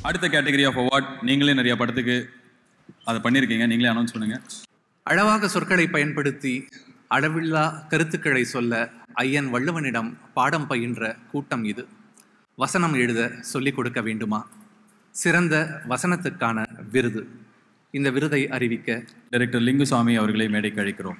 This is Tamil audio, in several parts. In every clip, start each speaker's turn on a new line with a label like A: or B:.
A: அடுத்த கேட்டகரி ஆஃப் அவார்ட் நீங்களே நிறைய படத்துக்கு அதை பண்ணியிருக்கீங்க நீங்களே அனௌன்ஸ் பண்ணுங்க
B: அழகாக சொற்களை பயன்படுத்தி அளவில்லா கருத்துக்களை சொல்ல ஐயன் வள்ளுவனிடம் பாடம் பயின்ற கூட்டம் இது வசனம் எழுத சொல்லிக் கொடுக்க வேண்டுமா சிறந்த வசனத்துக்கான விருது இந்த விருதை அறிவிக்க
A: டைரக்டர் லிங்குசாமி அவர்களை மேடைக்கு அழைக்கிறோம்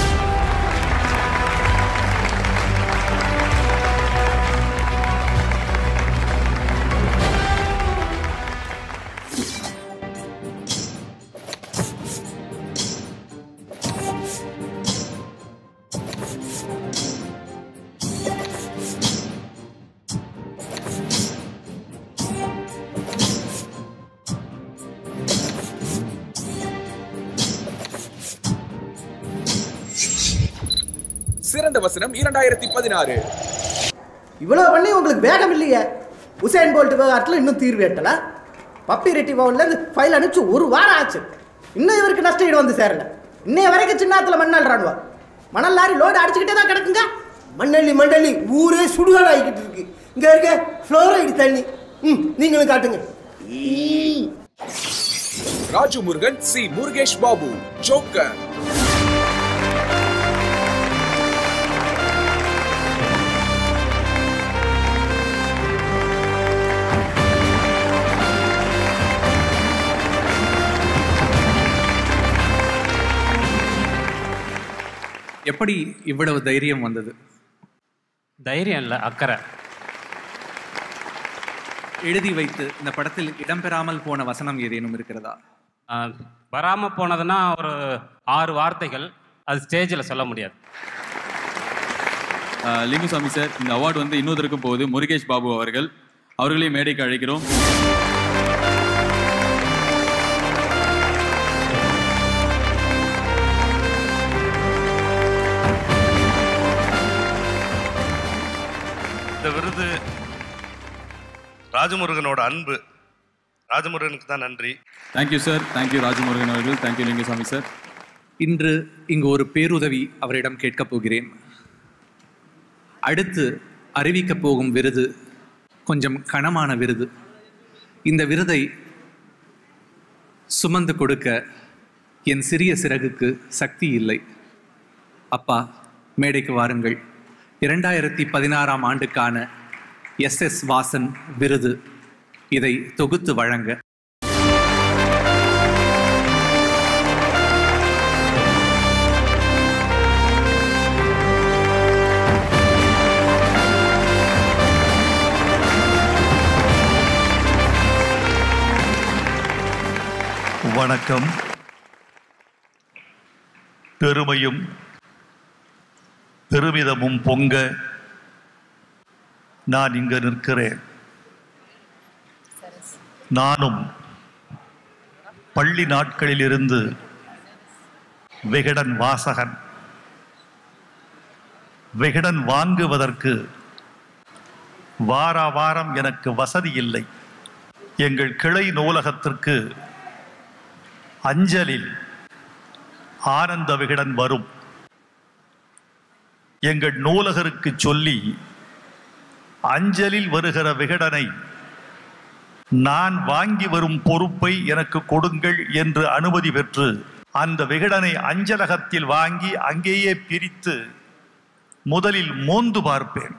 C: சிறந்த வசனம் இரண்டாயிரத்தி பதினாறு
D: இவ்வளவு பண்ணி உங்களுக்கு வேகம் இல்லையே உசேன் போல்ட் விவகாரத்தில் இன்னும் தீர்வு எட்டல பப்பி ரெட்டி பவன்ல இருந்து ஃபைல் அனுப்பிச்சு ஒரு வாரம் ஆச்சு இன்னும் இவருக்கு நஷ்ட ஈடு வந்து சேரல இன்னைய வரைக்கும் சின்னத்துல மண்ணல் ராணுவா மணல் லாரி லோடு அடிச்சுக்கிட்டே தான் கிடக்குங்க
E: மண்ணள்ளி மண்ணள்ளி ஊரே சுடுகாடு ஆகிக்கிட்டு இருக்கு இங்க இருக்க ஃப்ளோரைடு தண்ணி ம் நீங்களும் காட்டுங்க
C: ராஜு முருகன் சி முருகேஷ் பாபு ஜோக்கர்
B: எப்படி இவ்வளவு தைரியம் வந்தது
F: தைரியம் இல்லை அக்கறை
B: எழுதி வைத்து இந்த படத்தில் இடம்பெறாமல் போன வசனம் ஏதேனும் இருக்கிறதா
F: ஆஹ், வராம போனதுன்னா ஒரு ஆறு வார்த்தைகள் அது ஸ்டேஜில் சொல்ல முடியாது
A: அஹ், லிங்குசாமி சார் இந்த அவார்டு வந்து இன்னொருத்தருக்கும் போகுது முருகேஷ் பாபு அவர்கள் அவர்களையும் மேடைக்கு அழைக்கிறோம்
G: இந்த விருது ராஜமுருகனோட அன்பு ராஜமுருகனுக்கு தான் நன்றி
A: தேங்க்யூ சார் தேங்க்யூ ராஜமுருகன் அவர்கள் தேங்க்யூ லிங்குசாமி சார்
B: இன்று இங்கு ஒரு பேருதவி அவரிடம் கேட்கப் போகிறேன் அடுத்து அறிவிக்கப் போகும் விருது கொஞ்சம் கனமான விருது இந்த விருதை சுமந்து கொடுக்க என் சிறிய சிறகுக்கு சக்தி இல்லை அப்பா மேடைக்கு வாருங்கள் இரண்டாயிரத்தி பதினாறாம் ஆண்டுக்கான எஸ் எஸ் வாசன் விருது இதை தொகுத்து வழங்க
H: வணக்கம் பெருமையும் பெருமிதமும் பொங்க நான் இங்கு நிற்கிறேன் நானும் பள்ளி நாட்களிலிருந்து விகடன் வாசகன் விகடன் வாங்குவதற்கு வாரா வாரம் எனக்கு வசதி இல்லை எங்கள் கிளை நூலகத்திற்கு அஞ்சலில் ஆனந்த விகடன் வரும் எங்கள் நூலகருக்கு சொல்லி அஞ்சலில் வருகிற விகடனை நான் வாங்கி வரும் பொறுப்பை எனக்கு கொடுங்கள் என்று அனுமதி பெற்று அந்த விகடனை அஞ்சலகத்தில் வாங்கி அங்கேயே பிரித்து முதலில் மோந்து பார்ப்பேன்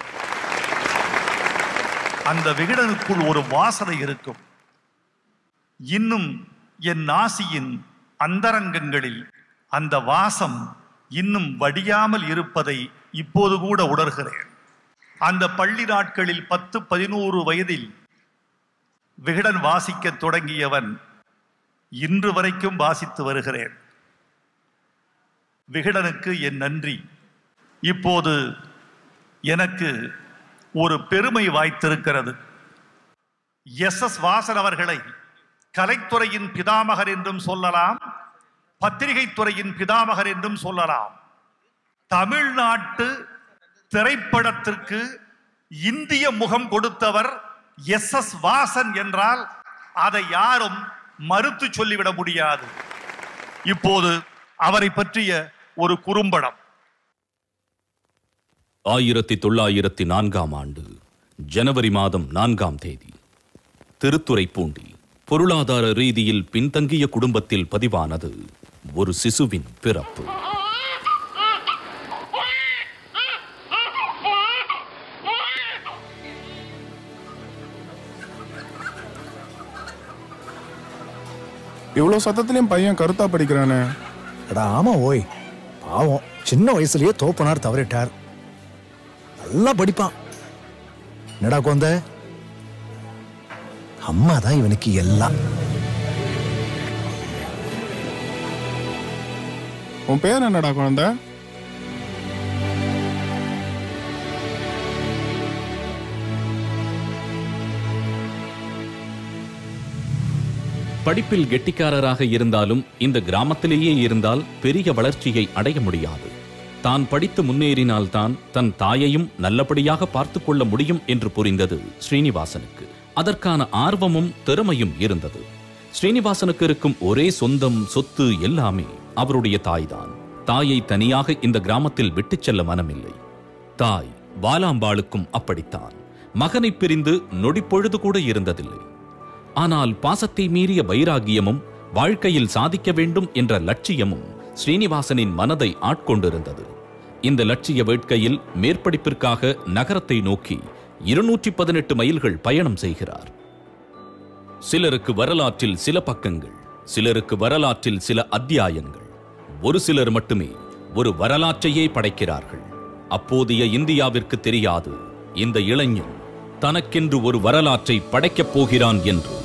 H: அந்த விகடனுக்குள் ஒரு வாசனை இருக்கும் இன்னும் என் நாசியின் அந்தரங்கங்களில் அந்த வாசம் இன்னும் வடியாமல் இருப்பதை இப்போது கூட உணர்கிறேன் அந்த பள்ளி நாட்களில் பத்து பதினோரு வயதில் விகடன் வாசிக்கத் தொடங்கியவன் இன்று வரைக்கும் வாசித்து வருகிறேன் விகடனுக்கு என் நன்றி இப்போது எனக்கு ஒரு பெருமை வாய்த்திருக்கிறது எஸ் எஸ் வாசன் அவர்களை கலைத்துறையின் பிதாமகர் என்றும் சொல்லலாம் பத்திரிகை துறையின் பிதாமகர் என்றும் சொல்லலாம் தமிழ்நாட்டு திரைப்படத்திற்கு இந்திய முகம் கொடுத்தவர் எஸ் எஸ் வாசன் என்றால் அதை யாரும் மறுத்து சொல்லிவிட முடியாது இப்போது அவரை பற்றிய ஒரு குறும்படம்
I: ஆயிரத்தி தொள்ளாயிரத்தி நான்காம் ஆண்டு ஜனவரி மாதம் நான்காம் தேதி திருத்துறைப்பூண்டி பொருளாதார ரீதியில் பின்தங்கிய குடும்பத்தில் பதிவானது ஒரு சிசுவின் பிறப்பு
J: இவ்வளோ சத்தத்துலேயும் பையன் கருத்தா படிக்கிறானே
K: அடா ஆமா ஓய் பாவம் சின்ன வயசுலயே தோப்பனார் தவறிட்டார் நல்லா படிப்பான் என்னடா குழந்தை அம்மா தான் இவனுக்கு எல்லாம்
J: உன் பேர் என்னடா குழந்தை
I: படிப்பில் கெட்டிக்காரராக இருந்தாலும் இந்த கிராமத்திலேயே இருந்தால் பெரிய வளர்ச்சியை அடைய முடியாது தான் படித்து முன்னேறினால்தான் தன் தாயையும் நல்லபடியாக பார்த்து கொள்ள முடியும் என்று புரிந்தது ஸ்ரீனிவாசனுக்கு அதற்கான ஆர்வமும் திறமையும் இருந்தது ஸ்ரீனிவாசனுக்கு இருக்கும் ஒரே சொந்தம் சொத்து எல்லாமே அவருடைய தாய்தான் தாயை தனியாக இந்த கிராமத்தில் விட்டுச் செல்ல மனமில்லை தாய் பாலாம்பாளுக்கும் அப்படித்தான் மகனை பிரிந்து நொடிப்பொழுது கூட இருந்ததில்லை ஆனால் பாசத்தை மீறிய வைராகியமும் வாழ்க்கையில் சாதிக்க வேண்டும் என்ற லட்சியமும் ஸ்ரீனிவாசனின் மனதை ஆட்கொண்டிருந்தது இந்த லட்சிய வேட்கையில் மேற்படிப்பிற்காக நகரத்தை நோக்கி இருநூற்றி பதினெட்டு மைல்கள் பயணம் செய்கிறார் சிலருக்கு வரலாற்றில் சில பக்கங்கள் சிலருக்கு வரலாற்றில் சில அத்தியாயங்கள் ஒரு சிலர் மட்டுமே ஒரு வரலாற்றையே படைக்கிறார்கள் அப்போதைய இந்தியாவிற்கு தெரியாது இந்த இளைஞன் தனக்கென்று ஒரு வரலாற்றை படைக்கப் போகிறான் என்று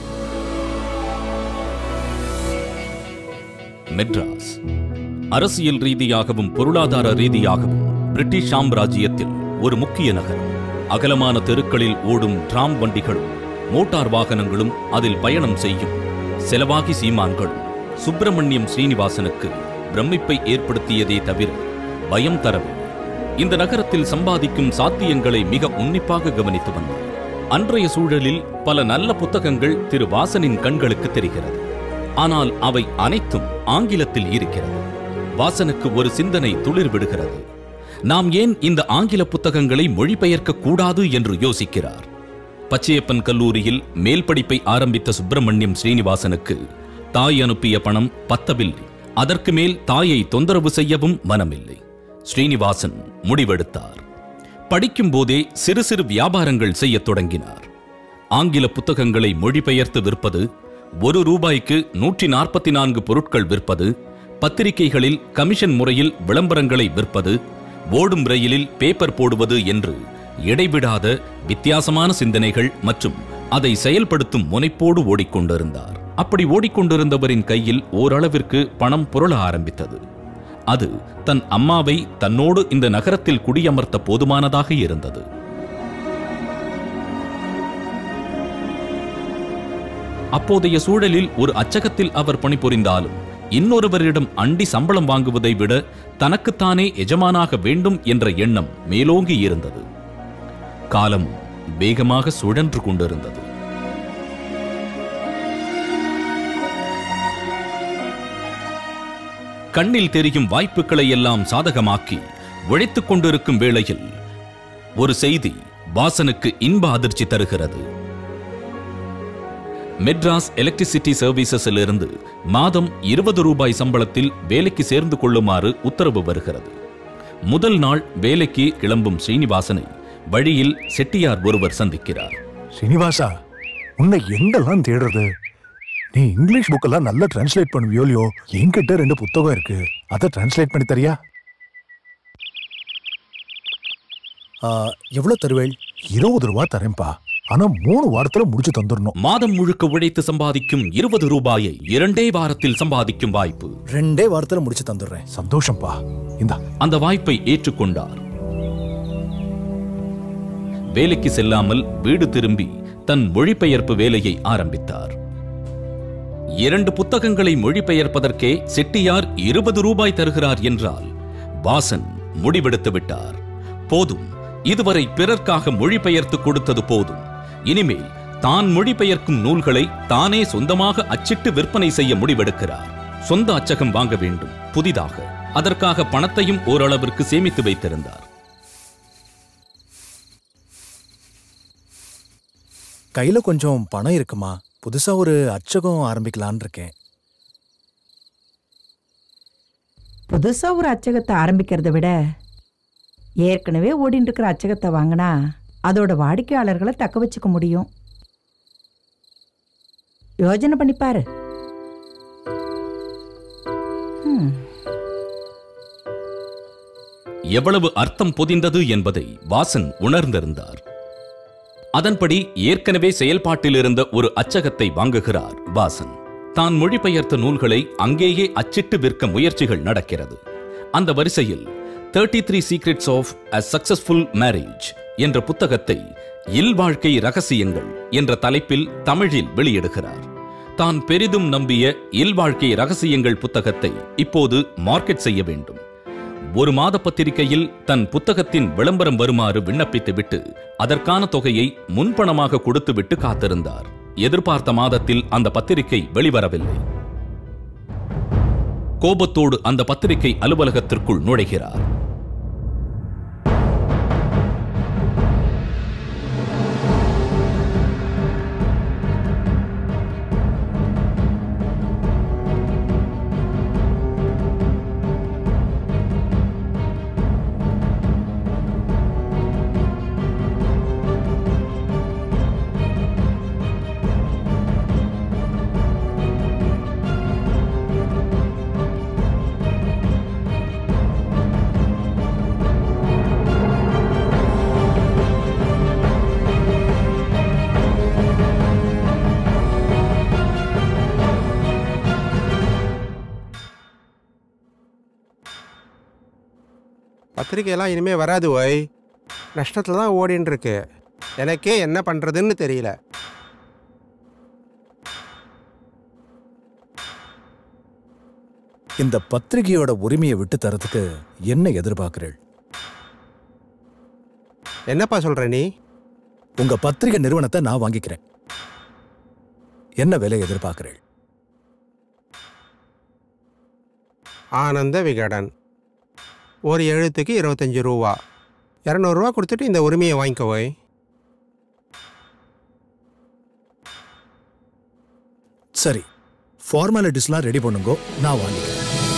I: மெட்ராஸ் அரசியல் ரீதியாகவும் பொருளாதார ரீதியாகவும் பிரிட்டிஷ் சாம்ராஜ்யத்தில் ஒரு முக்கிய நகரம் அகலமான தெருக்களில் ஓடும் டிராம் வண்டிகளும் மோட்டார் வாகனங்களும் அதில் பயணம் செய்யும் செலவாகி சீமான்களும் சுப்பிரமணியம் ஸ்ரீனிவாசனுக்கு பிரமிப்பை ஏற்படுத்தியதே தவிர பயம் தரவில்லை இந்த நகரத்தில் சம்பாதிக்கும் சாத்தியங்களை மிக உன்னிப்பாக கவனித்து வந்தார் அன்றைய சூழலில் பல நல்ல புத்தகங்கள் திரு வாசனின் கண்களுக்கு தெரிகிறது ஆனால் அவை அனைத்தும் ஆங்கிலத்தில் இருக்கிறது வாசனுக்கு ஒரு சிந்தனை துளிர் விடுகிறது நாம் ஏன் இந்த ஆங்கில புத்தகங்களை மொழிபெயர்க்க கூடாது என்று யோசிக்கிறார் பச்சையப்பன் கல்லூரியில் மேல் படிப்பை ஆரம்பித்த சுப்பிரமணியம் ஸ்ரீனிவாசனுக்கு தாய் அனுப்பிய பணம் பத்தவில்லை அதற்கு மேல் தாயை தொந்தரவு செய்யவும் மனமில்லை ஸ்ரீனிவாசன் முடிவெடுத்தார் படிக்கும் போதே சிறு சிறு வியாபாரங்கள் செய்யத் தொடங்கினார் ஆங்கில புத்தகங்களை மொழிபெயர்த்து விற்பது ஒரு ரூபாய்க்கு நூற்றி நாற்பத்தி நான்கு பொருட்கள் விற்பது பத்திரிகைகளில் கமிஷன் முறையில் விளம்பரங்களை விற்பது ஓடும் ரயிலில் பேப்பர் போடுவது என்று இடைவிடாத வித்தியாசமான சிந்தனைகள் மற்றும் அதை செயல்படுத்தும் முனைப்போடு ஓடிக்கொண்டிருந்தார் அப்படி ஓடிக்கொண்டிருந்தவரின் கையில் ஓரளவிற்கு பணம் புரள ஆரம்பித்தது அது தன் அம்மாவை தன்னோடு இந்த நகரத்தில் குடியமர்த்த போதுமானதாக இருந்தது அப்போதைய சூழலில் ஒரு அச்சகத்தில் அவர் பணிபுரிந்தாலும் இன்னொருவரிடம் அண்டி சம்பளம் வாங்குவதை விட தனக்குத்தானே எஜமானாக வேண்டும் என்ற எண்ணம் மேலோங்கி இருந்தது காலம் வேகமாக சுழன்று கொண்டிருந்தது கண்ணில் தெரியும் வாய்ப்புகளை எல்லாம் சாதகமாக்கி உழைத்துக் கொண்டிருக்கும் வேளையில் ஒரு செய்தி வாசனுக்கு இன்ப அதிர்ச்சி தருகிறது மெட்ராஸ் எலக்ட்ரிசிட்டி சர்வீசஸில் இருந்து மாதம் இருபது ரூபாய் சம்பளத்தில் வேலைக்கு சேர்ந்து கொள்ளுமாறு உத்தரவு வருகிறது முதல் நாள் வேலைக்கு கிளம்பும் ஸ்ரீனிவாசனை வழியில் செட்டியார் ஒருவர் சந்திக்கிறார்
K: ஸ்ரீனிவாசா உன்னை எங்கெல்லாம் தேடுறது நீ இங்கிலீஷ் புக்கெல்லாம் நல்லா டிரான்ஸ்லேட் பண்ணுவியோ இல்லையோ என்கிட்ட ரெண்டு புத்தகம் இருக்கு அதை டிரான்ஸ்லேட் பண்ணி தரியா எவ்வளவு தருவேள் இருபது ரூபா தரேன்பா ஆனா மூணு வாரத்துல முடிச்சு தந்துடணும்
I: மாதம் முழுக்க உழைத்து சம்பாதிக்கும் இருபது ரூபாயை இரண்டே வாரத்தில் சம்பாதிக்கும் வாய்ப்பு
K: ரெண்டே வாரத்துல முடிச்சு தந்துடுறேன் சந்தோஷம்பா இந்தா
I: அந்த வாய்ப்பை ஏற்றுக்கொண்டார் வேலைக்கு செல்லாமல் வீடு திரும்பி தன் மொழிபெயர்ப்பு வேலையை ஆரம்பித்தார் இரண்டு புத்தகங்களை மொழிபெயர்ப்பதற்கே செட்டியார் இருபது ரூபாய் தருகிறார் என்றால் வாசன் முடிவெடுத்து விட்டார் போதும் இதுவரை பிறர்க்காக மொழிபெயர்த்து கொடுத்தது போதும் இனிமேல் தான் மொழிபெயர்க்கும் நூல்களை தானே சொந்தமாக அச்சிட்டு விற்பனை செய்ய முடிவெடுக்கிறார் சொந்த அச்சகம் வாங்க வேண்டும் புதிதாக அதற்காக பணத்தையும் ஓரளவிற்கு சேமித்து வைத்திருந்தார்
K: கையில கொஞ்சம் பணம் இருக்குமா புதுசா ஒரு அச்சகம் ஆரம்பிக்கலான்னு இருக்கேன்
L: புதுசா ஒரு அச்சகத்தை ஆரம்பிக்கிறத விட ஏற்கனவே ஓடிட்டு இருக்கிற அச்சகத்தை வாங்கினா அதோட வாடிக்கையாளர்களை தக்க வச்சுக்க முடியும் யோஜனை பண்ணி பாரு ஹம்.
I: எவ்வளவு அர்த்தம் பொதிந்தது என்பதை வாசன் உணர்ந்திருந்தார் அதன்படி ஏற்கனவே செயல்பாட்டில் இருந்த ஒரு அச்சகத்தை வாங்குகிறார் வாசன் தான் மொழிபெயர்த்த நூல்களை அங்கேயே அச்சிட்டு விற்க முயற்சிகள் நடக்கிறது அந்த வரிசையில் thirty three secrets of a successful marriage என்ற புத்தகத்தை இல்வாழ்க்கை ரகசியங்கள் என்ற தலைப்பில் தமிழில் வெளியிடுகிறார் தான் பெரிதும் நம்பிய இல்வாழ்க்கை ரகசியங்கள் புத்தகத்தை இப்போது மார்க்கெட் செய்ய வேண்டும் ஒரு மாத பத்திரிகையில் தன் புத்தகத்தின் விளம்பரம் வருமாறு விண்ணப்பித்துவிட்டு அதற்கான தொகையை முன்பணமாக கொடுத்துவிட்டு காத்திருந்தார் எதிர்பார்த்த மாதத்தில் அந்த பத்திரிகை வெளிவரவில்லை கோபத்தோடு அந்த பத்திரிகை அலுவலகத்திற்குள் நுழைகிறார்
M: பத்திரிக்கையெல்லாம் இனிமே வராது ஓய் நஷ்டத்தில் தான் ஓடின்னு இருக்கு எனக்கே என்ன பண்ணுறதுன்னு தெரியல
K: இந்த பத்திரிகையோட உரிமையை விட்டு தரதுக்கு என்ன எதிர்பார்க்கிறீள்
M: என்னப்பா சொல்ற நீ
K: உங்க பத்திரிகை நிறுவனத்தை நான் வாங்கிக்கிறேன் என்ன விலை எதிர்பார்க்கிறீள்
M: ஆனந்த விகடன் ஒரு எழுத்துக்கு இருபத்தஞ்சி ரூபா இரநூறுவா கொடுத்துட்டு இந்த உரிமையை வாங்கிக்கோ ஓய்
K: சரி ஃபார்மாலிட்டிஸ்லாம் ரெடி பண்ணுங்கோ நான் வாங்கிக்கிறேன்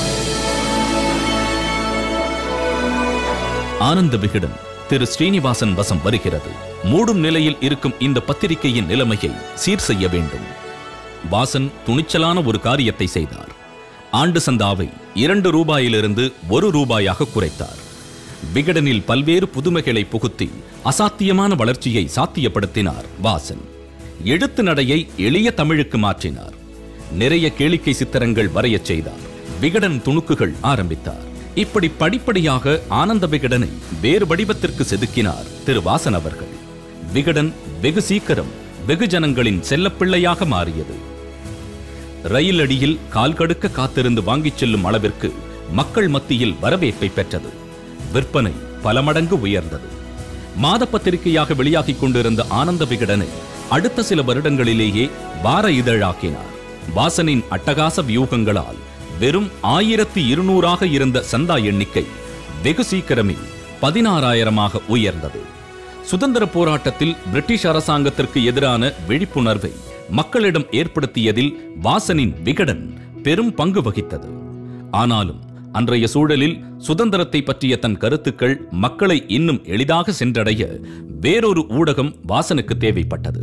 I: ஆனந்த விகடன் திரு ஸ்ரீனிவாசன் வசம் வருகிறது மூடும் நிலையில் இருக்கும் இந்த பத்திரிகையின் நிலைமையை சீர் செய்ய வேண்டும் வாசன் துணிச்சலான ஒரு காரியத்தை செய்தார் ஆண்டு சந்தாவை இரண்டு ரூபாயிலிருந்து ஒரு ரூபாயாக குறைத்தார் விகடனில் பல்வேறு புதுமைகளை புகுத்தி அசாத்தியமான வளர்ச்சியை சாத்தியப்படுத்தினார் வாசன் எழுத்து நடையை எளிய தமிழுக்கு மாற்றினார் நிறைய கேளிக்கை சித்திரங்கள் வரையச் செய்தார் விகடன் துணுக்குகள் ஆரம்பித்தார் இப்படி படிப்படியாக ஆனந்த விகடனை வேறு வடிவத்திற்கு செதுக்கினார் திரு வாசன் அவர்கள் விகடன் வெகு சீக்கிரம் வெகுஜனங்களின் செல்லப்பிள்ளையாக மாறியது ரயில் அடியில் கால் கடுக்க காத்திருந்து வாங்கிச் செல்லும் அளவிற்கு மக்கள் மத்தியில் வரவேற்பை பெற்றது விற்பனை பல மடங்கு உயர்ந்தது மாத பத்திரிகையாக வெளியாகிக் கொண்டிருந்த ஆனந்த விகடனை அடுத்த சில வருடங்களிலேயே வார இதழாக்கினார் வாசனின் அட்டகாச வியூகங்களால் வெறும் ஆயிரத்தி இருநூறாக இருந்த சந்தா எண்ணிக்கை வெகு சீக்கிரமே பதினாறாயிரமாக உயர்ந்தது சுதந்திர போராட்டத்தில் பிரிட்டிஷ் அரசாங்கத்திற்கு எதிரான விழிப்புணர்வை மக்களிடம் ஏற்படுத்தியதில் வாசனின் விகடன் பெரும் பங்கு வகித்தது ஆனாலும் அன்றைய சூழலில் சுதந்திரத்தை பற்றிய தன் கருத்துக்கள் மக்களை இன்னும் எளிதாக சென்றடைய வேறொரு ஊடகம் வாசனுக்கு தேவைப்பட்டது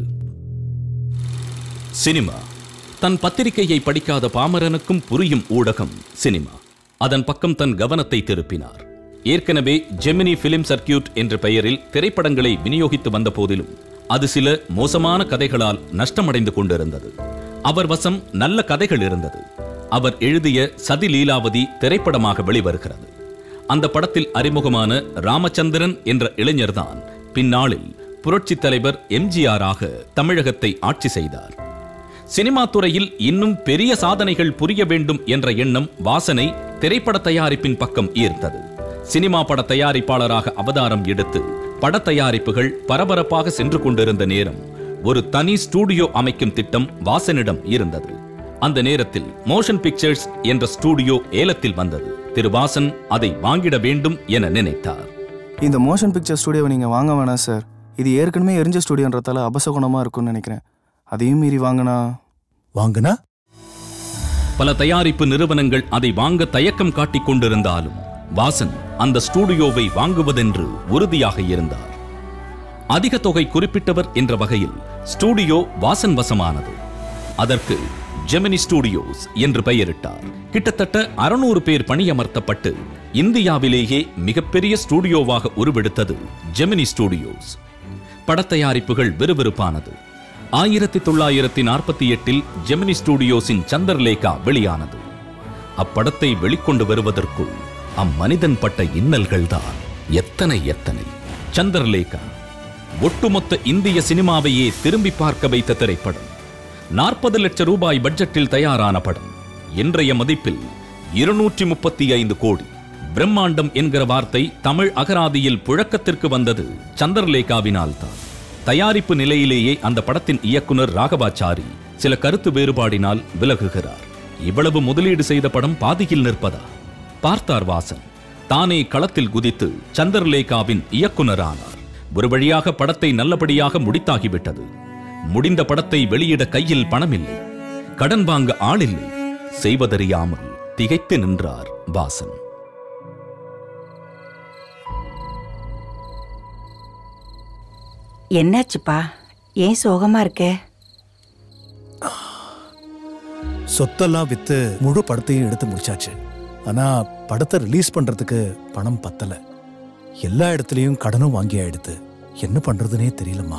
I: சினிமா தன் பத்திரிகையை படிக்காத பாமரனுக்கும் புரியும் ஊடகம் சினிமா அதன் பக்கம் தன் கவனத்தை திருப்பினார் ஏற்கனவே ஜெமினி பிலிம் சர்க்கியூட் என்ற பெயரில் திரைப்படங்களை விநியோகித்து வந்த போதிலும் அது சில மோசமான கதைகளால் நஷ்டமடைந்து கொண்டிருந்தது அவர் வசம் நல்ல கதைகள் இருந்தது அவர் எழுதிய சதி லீலாவதி திரைப்படமாக வெளிவருகிறது அந்த படத்தில் அறிமுகமான ராமச்சந்திரன் என்ற இளைஞர்தான் பின்னாளில் புரட்சித் தலைவர் எம்ஜிஆராக தமிழகத்தை ஆட்சி செய்தார் சினிமா துறையில் இன்னும் பெரிய சாதனைகள் புரிய வேண்டும் என்ற எண்ணம் வாசனை திரைப்பட தயாரிப்பின் பக்கம் ஈர்த்தது சினிமா பட தயாரிப்பாளராக அவதாரம் எடுத்து பட தயாரிப்புகள் பரபரப்பாக சென்று கொண்டிருந்த நேரம் ஒரு தனி ஸ்டூடியோ அமைக்கும் திட்டம் வாசனிடம் இருந்தது அந்த நேரத்தில் மோஷன் பிக்சர்ஸ் என்ற ஸ்டூடியோ ஏலத்தில் வந்தது திரு வாசன் அதை வாங்கிட வேண்டும் என நினைத்தார்
J: இந்த மோஷன் பிக்சர் ஸ்டுடியோவை நீங்கள் வாங்க வேணாம் சார்
N: இது ஏற்கனவே எரிஞ்ச ஸ்டுடியோன்றதால அபசகுணமாக இருக்கும்னு நினைக்கிறேன் அதையும் மீறி வாங்கினா
K: வாங்கினா
I: பல தயாரிப்பு நிறுவனங்கள் அதை வாங்க தயக்கம் காட்டிக் கொண்டிருந்தாலும் வாசன் அந்த ஸ்டூடியோவை வாங்குவதென்று உறுதியாக இருந்தார் அதிக தொகை குறிப்பிட்டவர் என்ற வகையில் ஸ்டூடியோ வாசன் வசமானது அதற்கு ஜெமினி ஸ்டூடியோஸ் என்று பெயரிட்டார் கிட்டத்தட்ட அறுநூறு பேர் பணியமர்த்தப்பட்டு இந்தியாவிலேயே மிகப்பெரிய ஸ்டூடியோவாக உருவெடுத்தது ஜெமினி ஸ்டூடியோஸ் படத்தயாரிப்புகள் விறுவிறுப்பானது ஆயிரத்தி தொள்ளாயிரத்தி நாற்பத்தி எட்டில் ஜெமினி ஸ்டூடியோஸின் சந்திரலேகா வெளியானது அப்படத்தை வெளிக்கொண்டு வருவதற்குள் அம்மனிதன் பட்ட இன்னல்கள்தான் எத்தனை எத்தனை சந்திரலேகா ஒட்டுமொத்த இந்திய சினிமாவையே திரும்பி பார்க்க வைத்த திரைப்படம் நாற்பது லட்சம் ரூபாய் பட்ஜெட்டில் தயாரான படம் இன்றைய மதிப்பில் இருநூற்றி முப்பத்தி ஐந்து கோடி பிரம்மாண்டம் என்கிற வார்த்தை தமிழ் அகராதியில் புழக்கத்திற்கு வந்தது சந்திரலேகாவினால் தான் தயாரிப்பு நிலையிலேயே அந்த படத்தின் இயக்குனர் ராகவாச்சாரி சில கருத்து வேறுபாடினால் விலகுகிறார் இவ்வளவு முதலீடு செய்த படம் பாதியில் நிற்பதா பார்த்தார் வாசன் தானே களத்தில் குதித்து சந்திரலேகாவின் இயக்குனரானார் ஒரு வழியாக படத்தை நல்லபடியாக முடித்தாகிவிட்டது முடிந்த படத்தை வெளியிட கையில் பணமில்லை கடன் வாங்க ஆளில்லை செய்வதறியாமல் திகைத்து நின்றார் வாசன்
L: என்னாச்சுப்பா ஏன் சோகமா இருக்க
K: சொத்தெல்லாம் வித்து முழு படத்தையும் எடுத்து முடிச்சாச்சு ஆனா படத்தை ரிலீஸ் பண்றதுக்கு பணம் பத்தல எல்லா இடத்துலயும் கடனும் வாங்கி ஆயிடுத்து என்ன பண்றதுனே தெரியலம்மா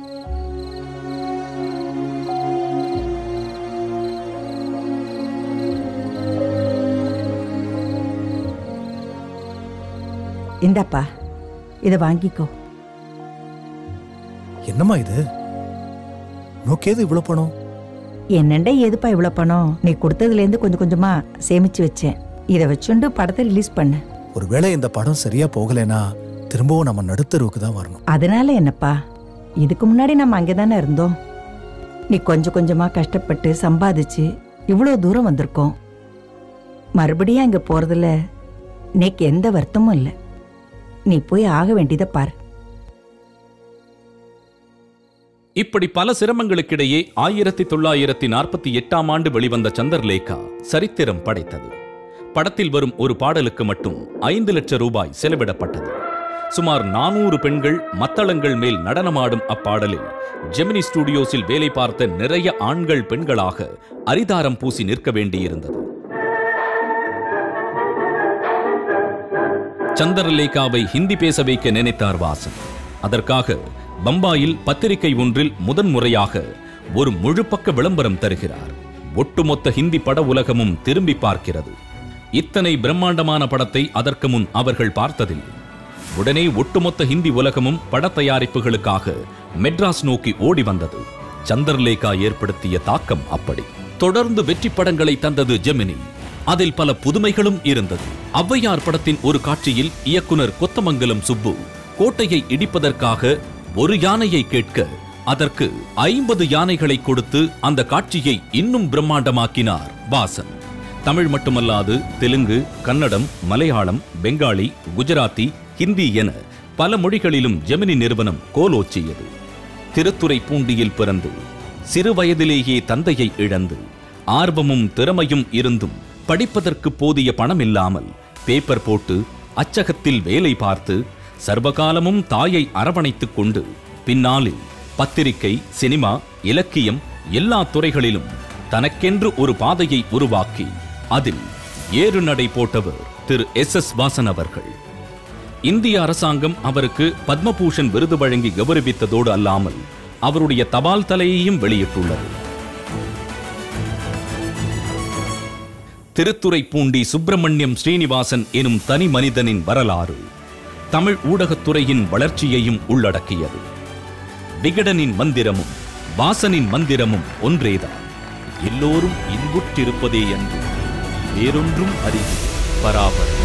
L: இந்தாப்பா இதை வாங்கிக்கோ
K: என்னம்மா இது நோக்கேது இவ்வளவு பணம்
L: என்னண்ட எதுப்பா இவ்வளோ பணம் நீ கொடுத்ததுலேருந்து கொஞ்சம் கொஞ்சமா சேமிச்சு வச்சேன் இதை வச்சுண்டு படத்தை ரிலீஸ் பண்ணு
K: ஒருவேளை இந்த படம் சரியா போகலைன்னா திரும்பவும் நம்ம நடுத்தருவுக்கு தான் வரணும்
L: அதனால என்னப்பா இதுக்கு முன்னாடி நம்ம அங்கே தானே இருந்தோம் நீ கொஞ்சம் கொஞ்சமா கஷ்டப்பட்டு சம்பாதிச்சு இவ்வளோ தூரம் வந்திருக்கோம் மறுபடியும் அங்கே போறதுல நீக்கு எந்த வருத்தமும் இல்லை நீ போய் ஆக வேண்டியதை பாரு
I: இப்படி பல சிரமங்களுக்கிடையே ஆயிரத்தி தொள்ளாயிரத்தி நாற்பத்தி எட்டாம் ஆண்டு வெளிவந்த சந்திரலேகா சரித்திரம் படைத்தது படத்தில் வரும் ஒரு பாடலுக்கு மட்டும் ஐந்து லட்சம் ரூபாய் செலவிடப்பட்டது சுமார் நானூறு பெண்கள் மத்தளங்கள் மேல் நடனமாடும் அப்பாடலில் ஜெமினி ஸ்டுடியோஸில் வேலை பார்த்த நிறைய ஆண்கள் பெண்களாக அரிதாரம் பூசி நிற்க வேண்டியிருந்தது சந்திரலேகாவை ஹிந்தி பேச வைக்க நினைத்தார் வாசன் அதற்காக பம்பாயில் பத்திரிகை ஒன்றில் முதன்முறையாக ஒரு முழுப்பக்க விளம்பரம் தருகிறார் ஒட்டுமொத்த ஹிந்தி பட உலகமும் திரும்பி பார்க்கிறது இத்தனை பிரம்மாண்டமான படத்தை அதற்கு முன் அவர்கள் பார்த்ததில்லை உடனே ஒட்டுமொத்த ஹிந்தி உலகமும் பட தயாரிப்புகளுக்காக மெட்ராஸ் நோக்கி ஓடி வந்தது சந்திரலேகா ஏற்படுத்திய தாக்கம் அப்படி தொடர்ந்து வெற்றி படங்களை தந்தது ஜெமினி அதில் பல புதுமைகளும் இருந்தது ஔவையார் படத்தின் ஒரு காட்சியில் இயக்குனர் கொத்தமங்கலம் சுப்பு கோட்டையை இடிப்பதற்காக ஒரு யானையை கேட்க அதற்கு ஐம்பது யானைகளை கொடுத்து அந்த காட்சியை இன்னும் பிரம்மாண்டமாக்கினார் வாசன் தமிழ் மட்டுமல்லாது தெலுங்கு கன்னடம் மலையாளம் பெங்காலி குஜராத்தி ஹிந்தி என பல மொழிகளிலும் ஜெமினி நிறுவனம் கோலோச்சியது திருத்துறைப்பூண்டியில் பிறந்து சிறு வயதிலேயே தந்தையை இழந்து ஆர்வமும் திறமையும் இருந்தும் படிப்பதற்கு போதிய பணம் இல்லாமல் பேப்பர் போட்டு அச்சகத்தில் வேலை பார்த்து சர்வகாலமும் தாயை அரவணைத்துக் கொண்டு பின்னாளில் பத்திரிகை சினிமா இலக்கியம் எல்லா துறைகளிலும் தனக்கென்று ஒரு பாதையை உருவாக்கி அதில் ஏறு நடை போட்டவர் திரு எஸ் எஸ் வாசன் அவர்கள் இந்திய அரசாங்கம் அவருக்கு பத்மபூஷன் விருது வழங்கி கௌரவித்ததோடு அல்லாமல் அவருடைய தபால் தலையையும் வெளியிட்டுள்ளது திருத்துறைப்பூண்டி சுப்பிரமணியம் ஸ்ரீனிவாசன் எனும் தனி மனிதனின் வரலாறு தமிழ் ஊடகத்துறையின் வளர்ச்சியையும் உள்ளடக்கியது விகடனின் மந்திரமும் வாசனின் மந்திரமும் ஒன்றேதான் எல்லோரும் இன்புற்றிருப்பதே என்று வேறொன்றும் அறிவு பராபரம்